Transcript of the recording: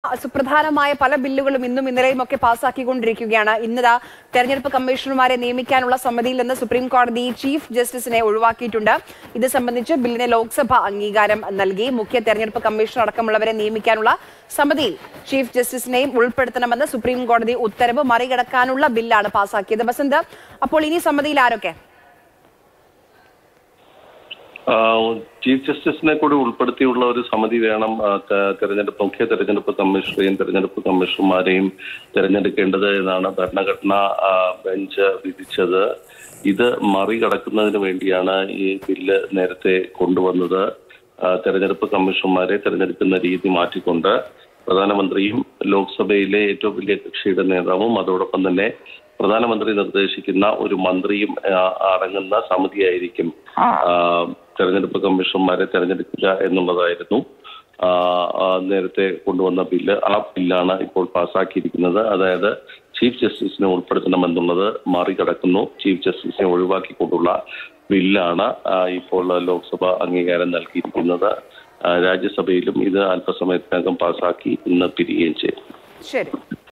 സുപ്രധാനമായ പല ബില്ലുകളും ഇന്നും ഇന്നലെയും ഒക്കെ പാസ്സാക്കിക്കൊണ്ടിരിക്കുകയാണ് ഇന്നതാ തെരഞ്ഞെടുപ്പ് കമ്മീഷണർമാരെ നിയമിക്കാനുള്ള സമിതിയിൽ നിന്ന് സുപ്രീം കോടതി ചീഫ് ജസ്റ്റിസിനെ ഒഴിവാക്കിയിട്ടുണ്ട് ഇത് സംബന്ധിച്ച് ബില്ലിന് ലോക്സഭ അംഗീകാരം നൽകി മുഖ്യ തെരഞ്ഞെടുപ്പ് കമ്മീഷണർ അടക്കമുള്ളവരെ നിയമിക്കാനുള്ള സമിതിയിൽ ചീഫ് ജസ്റ്റിസിനെയും ഉൾപ്പെടുത്തണമെന്ന് സുപ്രീം കോടതി ഉത്തരവ് മറികടക്കാനുള്ള ബില്ലാണ് പാസ്സാക്കിയത് ബസന്ത് അപ്പോൾ ഇനി സമിതിയിൽ ആരൊക്കെ ആ, ചീഫ് ജസ്റ്റിസിനെ കൂടി ഉൾപ്പെടുത്തിയുള്ള ഒരു സമിതി വേണം ആ, ത- തെരഞ്ഞെടുപ്പ് മുഖ്യ തെരഞ്ഞെടുപ്പ് കമ്മീഷണറെയും തെരഞ്ഞെടുപ്പ് കമ്മീഷണർമാരെയും തെരഞ്ഞെടുക്കേണ്ടത് എന്നാണ് ഭരണഘടനാ ആ, ബെഞ്ച് വിധിച്ചത് ഇത് മറികടക്കുന്നതിന് വേണ്ടിയാണ് ഈ ബില്ല് നേരത്തെ കൊണ്ടുവന്നത് ആ, തെരഞ്ഞെടുപ്പ് കമ്മീഷണർമാരെ തെരഞ്ഞെടുക്കുന്ന രീതി മാറ്റിക്കൊണ്ട് പ്രധാനമന്ത്രിയും ലോക്സഭയിലെ ഏറ്റവും വലിയ കക്ഷിയുടെ നേതാവും അതോടൊപ്പം തന്നെ പ്രധാനമന്ത്രി നിർദ്ദേശിക്കുന്ന ഒരു മന്ത്രിയും ആ, അടങ്ങുന്ന സമിതിയായിരിക്കും ആ, തെരഞ്ഞെടുപ്പ് കമ്മീഷണർമാരെ തെരഞ്ഞെടുക്കുക എന്നുള്ളതായിരുന്നു ആ, ആ, നേരത്തെ കൊണ്ടുവന്ന ബില്ല് ആ ബില്ലാണ് ഇപ്പോൾ പാസ്സാക്കിയിരിക്കുന്നത് അതായത് ചീഫ് ജസ്റ്റിസിനെ ഉൾപ്പെടുത്തണമെന്നുള്ളത് മറികടക്കുന്നു ചീഫ് ജസ്റ്റിസിനെ ഒഴിവാക്കിക്കൊണ്ടുള്ള ബില്ലാണ് ആ, ഇപ്പോൾ ലോക്സഭ അംഗീകാരം നൽകിയിരിക്കുന്നത് ആ, രാജ്യസഭയിലും ഇത് അല്പസമയത്തിനകം പാസ്സാക്കി ഇന്ന് പിരിയുകയും ചെയ്യും ശരി